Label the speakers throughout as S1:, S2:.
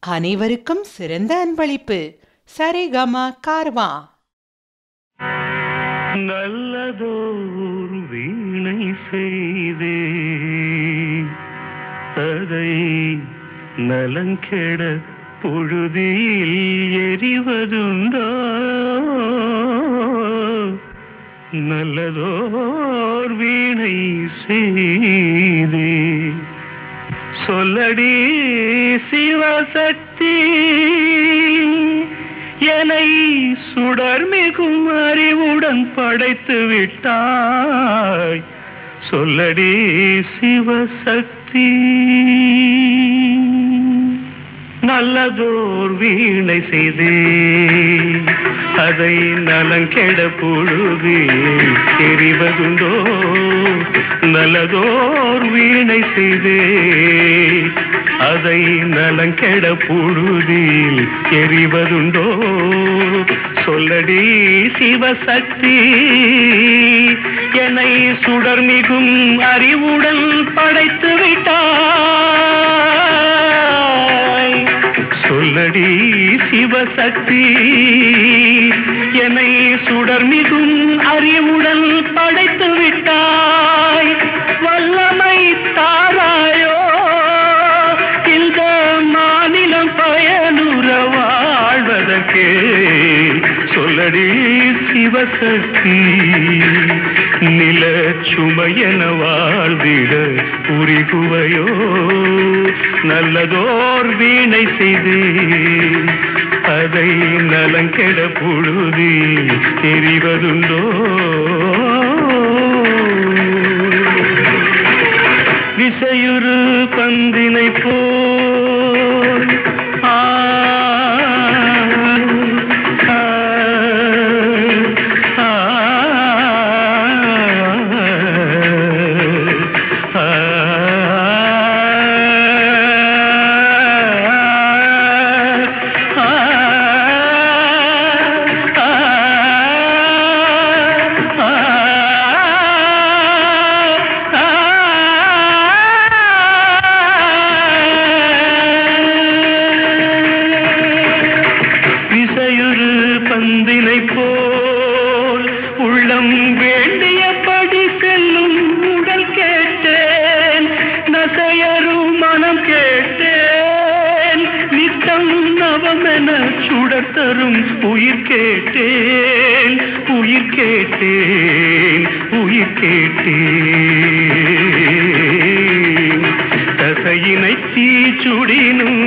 S1: அனைவருக்கும் சிறந்த அன்பளிப்பு சரிகம கார்வா
S2: நல்லதோர் வீணை செய்தே அதை நலங்கெட பொழுதில் எரிவதுண்டோ நல்லதோர் வீணை செய்தே சொல்லடி சிவசக்தி என்னை சுடர்மிகும் அறிவுடன் படைத்து விட்டாய் சொல்லடி சிவசக்தி நல்லதோர் வீணை செய்தே அதை நலங்கெட பொழுது எறிவதுண்டோ நல்லதோர் வீணை செய்தே அதை நலங்கெட பொழுதில் எறிவதுண்டோ சொல்லடி சிவசக்தி என்னை சுடர்மிகும் அறிவுடன் படைத்து விட்டாய் சொல்லடி சிவசக்தி என்னை சுடர்மிகும் அறிவுடன் படைத்து விட்டாய் வல்லமை தாராயோ இந்த மாநிலம் பயனுற வாழ்வதற்கு சொல்லடி சிவசக்தி நில சுமையென வாழ்ந்திட உரிகுவையோ நல்லதோர் வீணை செய்து அதை நலங்கெட புழுதி தெரிவதுண்டோ விசையுறு பந்தினை போல் ஆ, ஆ, ஆ, ஆ, விசையுறு பந்தினை போல் உள்ளம் வேண்டியபடி செல்லும் உடல் கேட்டேன் நசையரும் மனம் கேட்டேன் நித்தம் நவமென சுடத்தரும் உயிர் கேட்டேன் உயிர் கேட்டேன் உயிர் கேட்டேன் தசையினை தீச்சுடினும்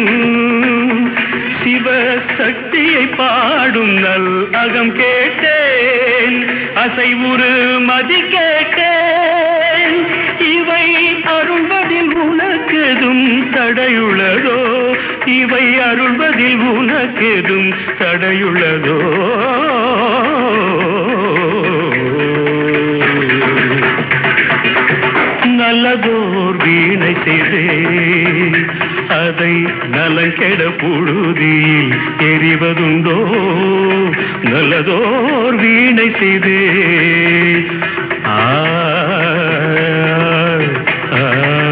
S2: சிவசக்தியை பாடும் நல் அகம் கேட்டேன் அசைவுறு மதி கேட்டேன் இவை அருள்வதில் உனக்கெதும் தடையுள்ளதோ இவை அருள்வதில் உனக்கெதும் தடையுள்ளதோ நல்லதோர் வீணை செய்தே அதை நலங்கெட புழுதியில் எறிவதுண்டோ நல்லதோர் வீணை செய்தே ஆ, ஆ.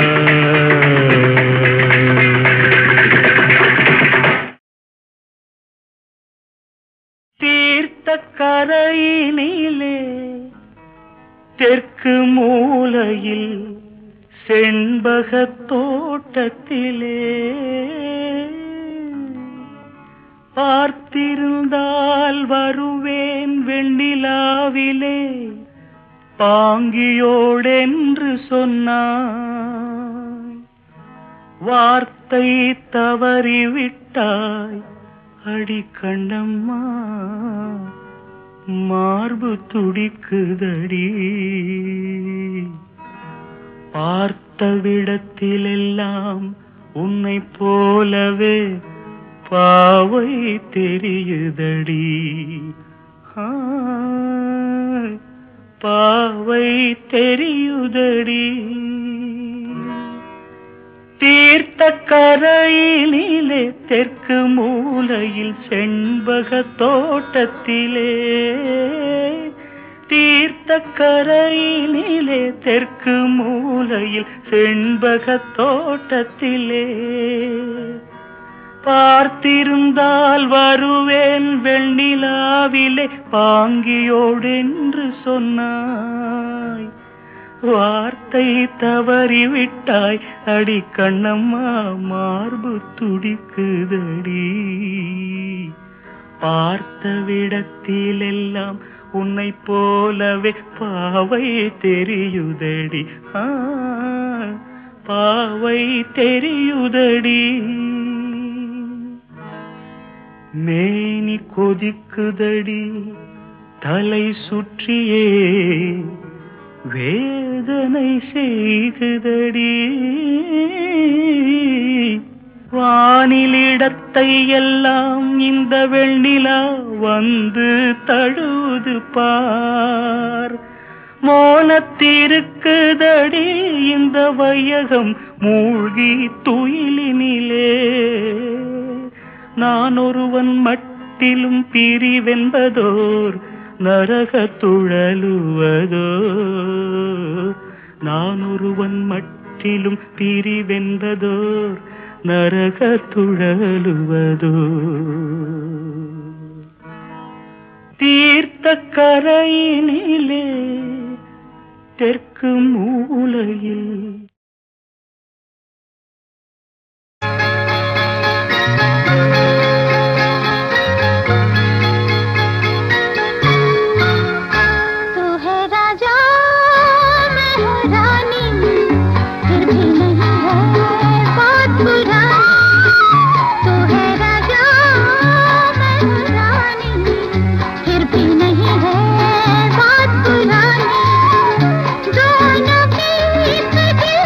S2: தீர்த்த கரையினிலே தெற்கு மூலையில் செண்பகத் தோட்டத்திலே பார்த்திருந்தால் வருவேன் வெண்ணிலாவிலே பாங்கியோடென்று சொன்னாய் வார்த்தை தவறிவிட்டாய் அடி கண்ணம்மா மார்பு துடிக்குதடி பார்த்த விடத்திலெல்லாம் உன்னை போலவே பாவை தெரியுதடி ஆ, பாவை தெரியுதடி தீர்த்த கரையினிலே தெற்கு மூலையில் செண்பக தோட்டத்திலே தீர்த்த கரையினிலே தெற்கு மூலையில் செண்பக தோட்டத்திலே பார்த்திருந்தால் வருவேன் வெண்ணிலாவிலே பாங்கியோடென்று சொன்னாய் வார்த்தை தவறிவிட்டாய் அடி கண்ணம்மா மார்பு துடிக்குதடி பார்த்த விடத்திலெல்லாம் உன்னை போலவே பாவை தெரியுதடி ஆ, பாவை தெரியுதடி மேனி கொதிக்குதடி தலை சுற்றியே வேதனை செய்குதடி வானிலிடத்தை எல்லாம் இந்த வெண்ணிலா வந்து தழுது பார் மோனத்திருக்குதடி இந்த வையகம் மூழ்கி துயிலினிலே நான் ஒருவன் மட்டிலும் பிரிவென்பதோர் நரக துழலுவதோ நான் ஒருவன் மட்டிலும் பிரிவென்பதோர் நரக துழலுவதோ தீர்த்த கரையினிலே தெற்கு மூலையில்
S3: तू है राजा मैं हूँ रानी फिर भी नहीं है बात पुरानी तू है राजा मैं हूँ रानी फिर भी नहीं है बात पुरानी दोनों की दिल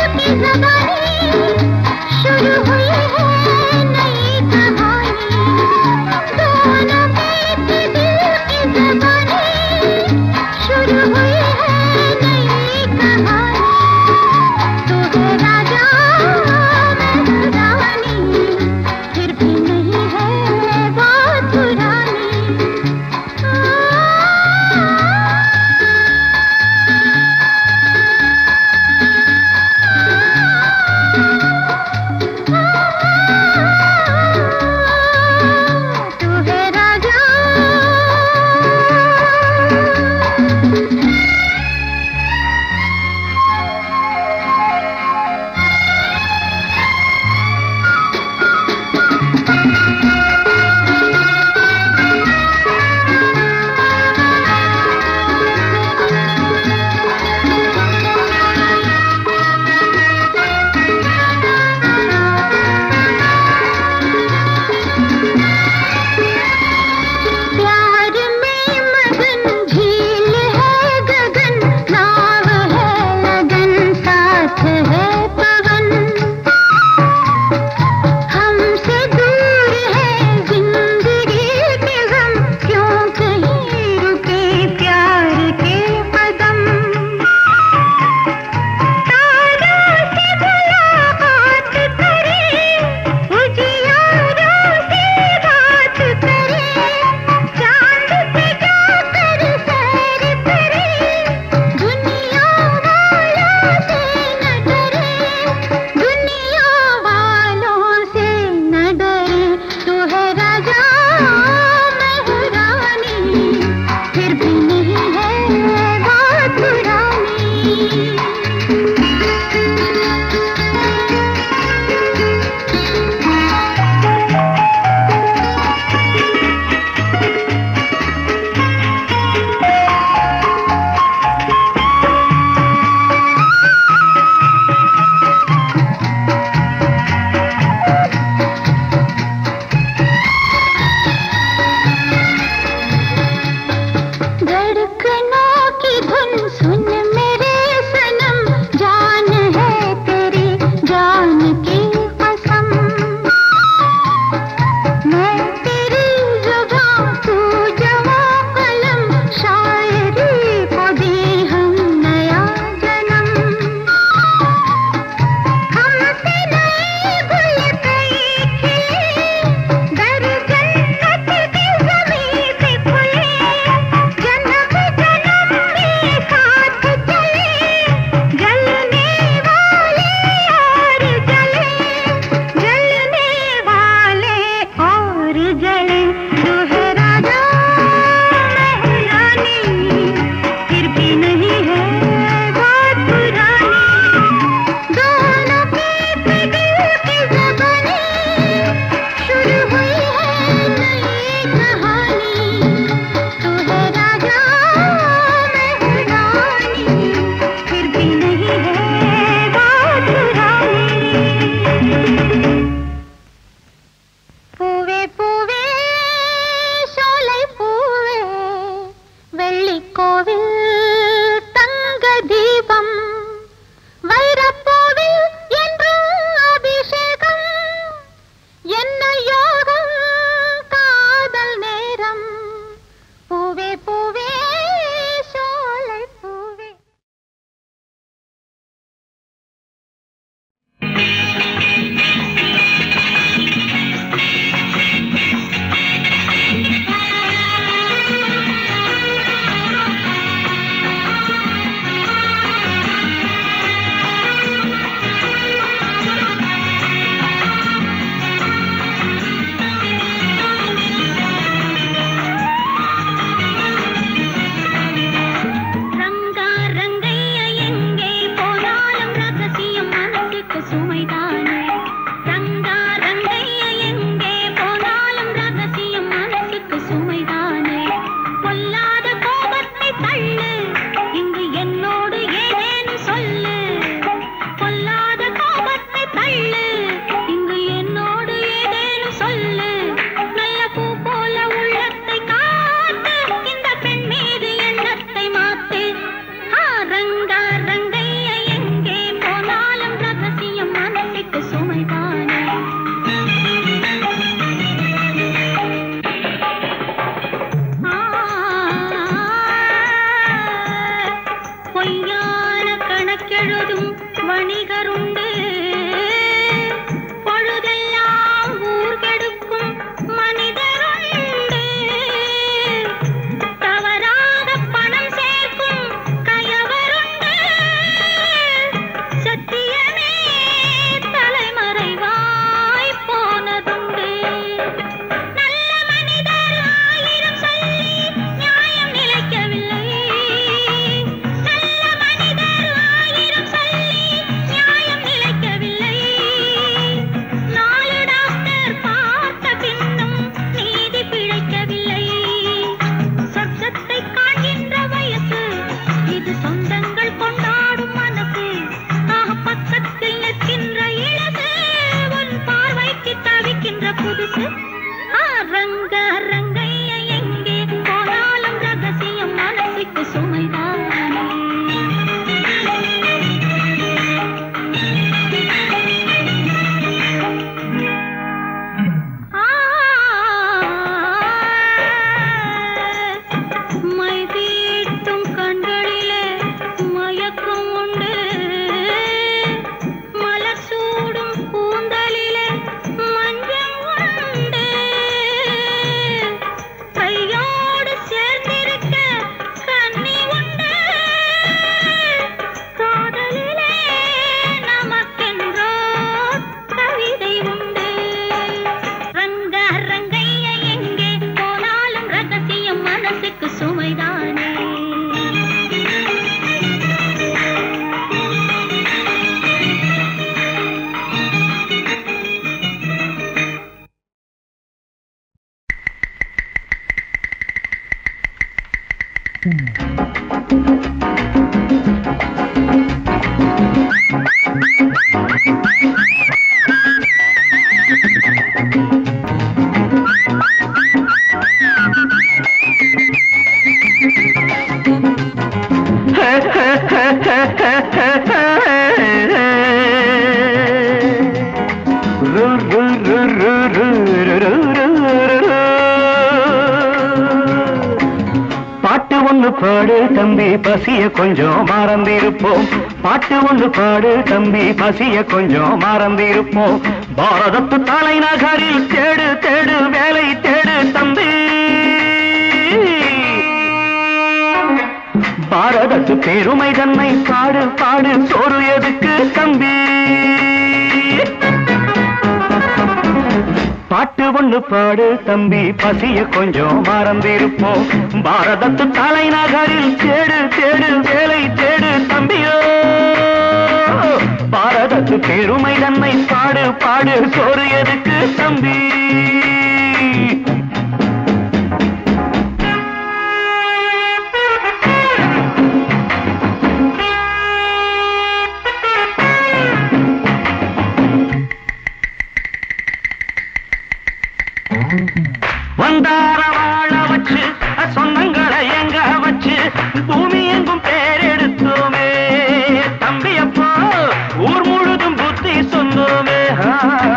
S3: ரங்க ரங்கைய எங்கே போனாலும் ரகசியம் மனசுக்கு சுமைதானே மை தீட்டும் கண்களிலே மயக்கம் உண்டு மலர் சூடும் கூந்தலிலே மஞ்சள் உண்டு கையோடு சேர்ந்திருக்க கண்ணி உண்டு காதலிலே நமக்கென்றோ கவிதை உண்டு ரங்க ரங்கைய எங்கே போனாலும் ரகசியம் மனசுக்கு சுமைதானே
S2: பாட்டு ஒண்ணு பாடு தம்பி பசிய கொஞ்சம் மறந்திருப்போம் பாட்டு ஒண்ணு பாடு தம்பி பசிய கொஞ்சம் மறந்திருப்போம் பாரதத்து தலைநகரில் தேடு தேடு வேலை தேடு தம்பி பாரதத்து பெருமை தன்னை பாடு பாடு சோறு எதுக்கு தம்பி பாட்டு ஒண்ணு பாடு தம்பி பசிய கொஞ்சம் மறந்திருப்போம் பாரதத்து தலைநகரில் தேடு தேடு வேலை தேடு தம்பியோ பாரதத்து பெருமை தன்னை பாடு பாடு சோறு எதுக்கு தம்பி வந்தார வாழ வச்சு சொந்தங்களை எங்க வச்சு பூமி எங்கும் பேரெடுத்தோமே தம்பி அப்போ ஊர் முழுதும் புத்தி சொன்னோமே ஆ.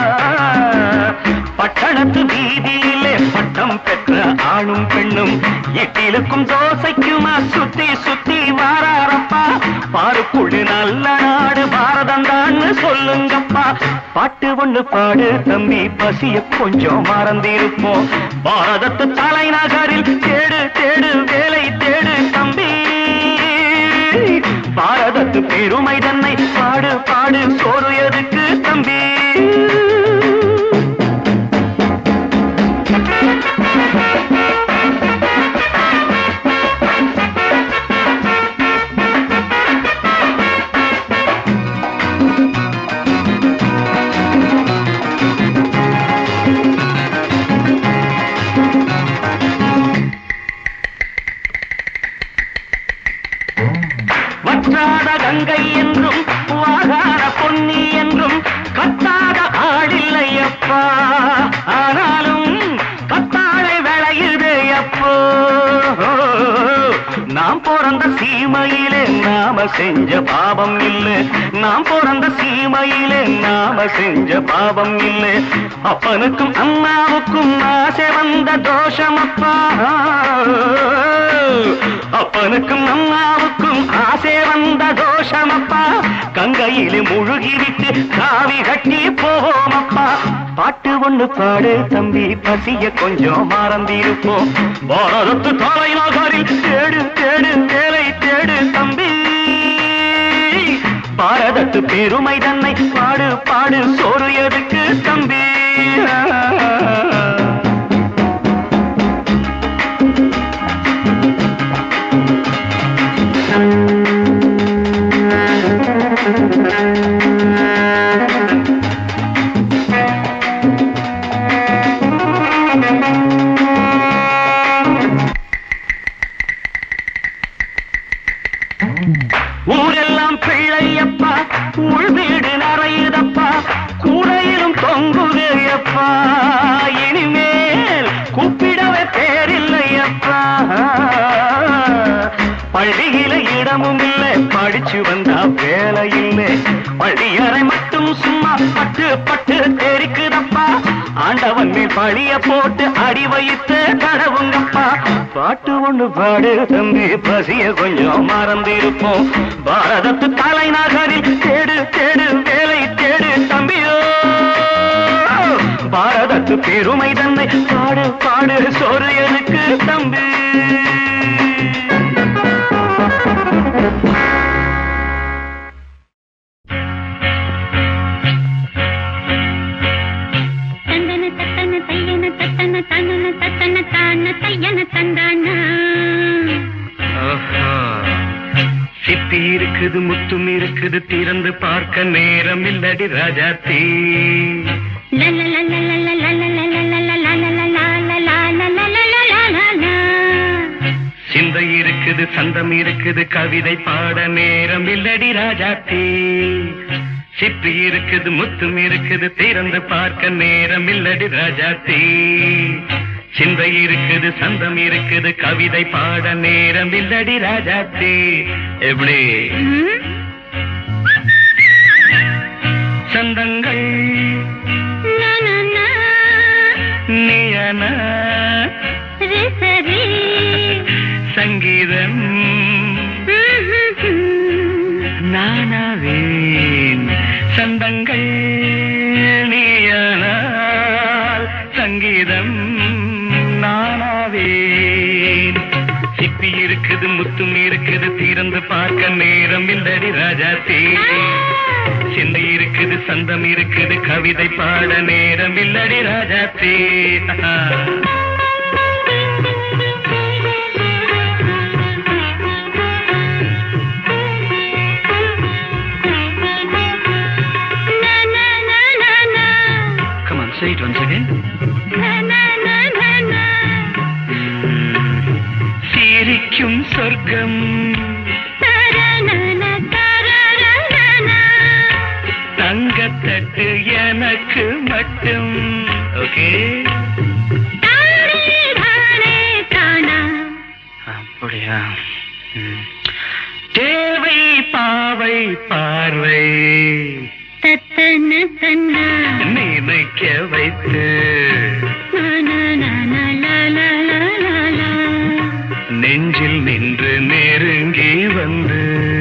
S2: பட்டணத்து வீதியிலே பட்டம் பெற்ற ஆணும் பெண்ணும் எட்டிலுக்கும் தோசைக்குமா சுத்தி சுத்தி வாராரப்பா பாருக்குழு நல்ல நாடு பாரதம் சொல்லுங்கப்பா பாட்டு ஒண்ணு பாடு தம்பி பசிய கொஞ்சம் மறந்திருப்போம் பாரதத்து தலைநகரில் தேடு தேடு வேலை தேடு தம்பி பாரதத்து பெருமை தன்னை பாடு பாடு சோறு எதுக்கு தம்பி வற்றாத கங்கை என்றும் வாகாத பொன்னி என்றும் கத்தாத ஆடில்லை அப்பா ஆனாலும் கத்தாழை விளையுது அப்போ நாம் பிறந்த சீமையிலே நாம செஞ்ச பாவம் இல்லை நாம் பிறந்த சீமையிலே நாம செஞ்ச பாவம் இல்லை அப்பனுக்கும் அம்மாவுக்கும் ஆசை வந்த தோஷம் அப்பா அப்பனுக்கும் அம்மாவுக்கும் ஆசை வந்த தோஷமப்பா கங்கையிலே முழுகிவிட்டு காவி கட்டி போவோமப்பா பாட்டு ஒண்ணு பாடு தம்பி பசிய கொஞ்சம் மறந்திருப்போம் பாரதத்து தலைநகரில் தேடு தேடு வேலை தேடு தம்பி பாரதத்து பெருமை தன்னை பாடு பாடு சோறு எதுக்கு தம்பி ஊரெல்லாம் பிள்ளையப்பா உள் வீடு நிறையுதப்பா கூடையிலும் தொங்குதையப்பா மேல் பழிய போட்டு அடி வைத்து கடவுங்கப்பா பாட்டு ஒண்ணு பாடு தம்பி பசிய கொஞ்சம் மறந்திருப்போம் பாரதத்து தலைநகரில் தேடு தேடு வேலை தேடு தம்பியோ பாரதத்து பெருமை தன்னை பாடு பாடு சொரு எனக்கு தம்பி
S3: தந்தன தத்தன தையன தத்தன தனன தத்தன தான தையன தந்தானா
S2: ஆஹா. சிப்பி இருக்குது முத்தும் இருக்குது திறந்து பார்க்க நேரம் இல்லடி ராஜாத்தி சிந்தை இருக்குது சந்தம் இருக்குது கவிதை பாட நேரம் இல்லடி ராஜாத்தி சிப்பி இருக்குது முத்தும் இருக்குது திறந்து பார்க்க நேரம் இல்லடி ராஜாத்தி சிந்தை இருக்குது சந்தம் இருக்குது கவிதை பாட நேரம் இல்லடி ராஜாத்தி எப்படி சந்தங்கள் நீயன சங்கீதம் நானாவேன் சந்தங்கள் நீயானால் சங்கீதம் நானாவேன் சிப்பி இருக்குது முத்தும் இருக்குது திறந்து பார்க்க நேரம் இல்லடி ராஜாத்தே சிந்தை இருக்குது சந்தம் இருக்குது கவிதை பாட நேரம் இல்லடி ராஜாத்தே Come on, say it once again. சிரிக்கும் சொர்க்கம் தங்கத்தட்டு எனக்கு மட்டும் ஓகே அப்படியா ம். தேவை பாவை பார்வை
S3: தத்தன தன்னா
S2: நினைக்க வைத்து நெஞ்சில் நின்று நெருங்கி வந்து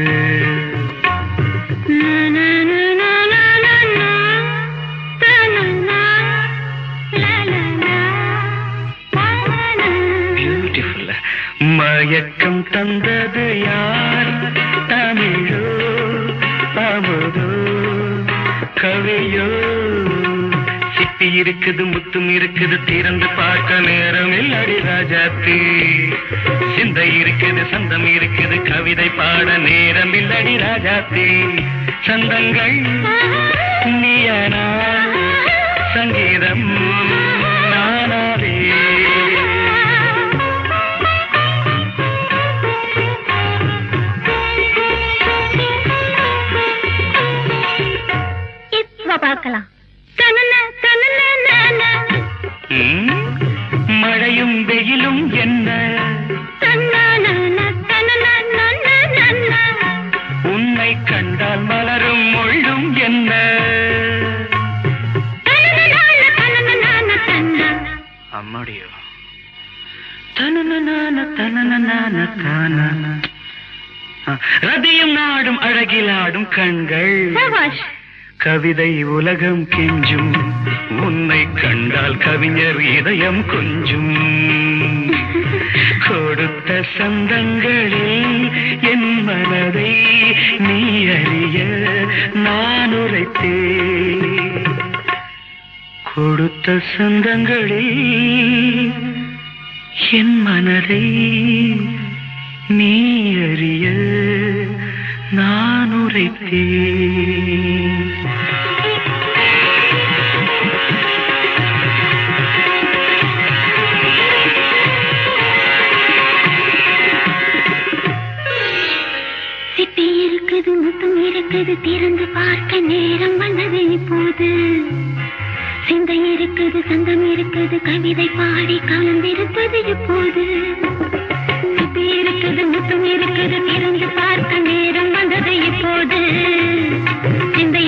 S2: பியூட்டிஃபுல் மயக்கம் தந்தது யார் தமிழோ அமுதோ கவியோ சிப்பி இருக்குது முத்தும் இருக்குது திறந்து பார்க்க நேரம் இல்லடி ராஜாத்தி சிந்தை இருக்குது சந்தம் இருக்குது கவிதை பாட நேரம் இல்லடி ராஜாத்தி சந்தங்கள் நீயனா சங்கீதம் நானாவே
S3: இப்ப பார்க்கலாம் தனன தனன நான
S2: ம்? மழையும் வெயிலும் என்ன
S3: தன்னான தனன நன்ன நன்ன
S2: உன்னை கண்டால் மலரும் முள்ளும் என்ன
S3: தனன நான தனன நான தன்னா
S2: அம்மாடியோ தனனனான தனனனான தானா. ஆ, ரதியும் நாடும் அழகிலாடும் கண்கள்
S3: சபாஷ்
S2: கவிதை உலகம் கெஞ்சும் உன்னை கண்டால் கவிஞர் இதயம் கொஞ்சும் கொடுத்த சந்தங்களில் என் மனதை நீ அறிய நான் உரைத்தேன் கொடுத்த சந்தங்களில் என் மனதை நீ அறிய நான் உரைத்தேன்
S3: சிப்பி இருக்குது முத்தம் இருக்குது திறந்து பார்க்க நேரம் வந்தது இப்போது சிந்தை இருக்குது சந்தம் இருக்குது கவிதை பாடி கலந்திருப்பது இப்போது சிப்பி இருக்குது முத்தம் இருக்குது திறந்து பார்க்க நேரம் வந்தது இப்போது சிந்தை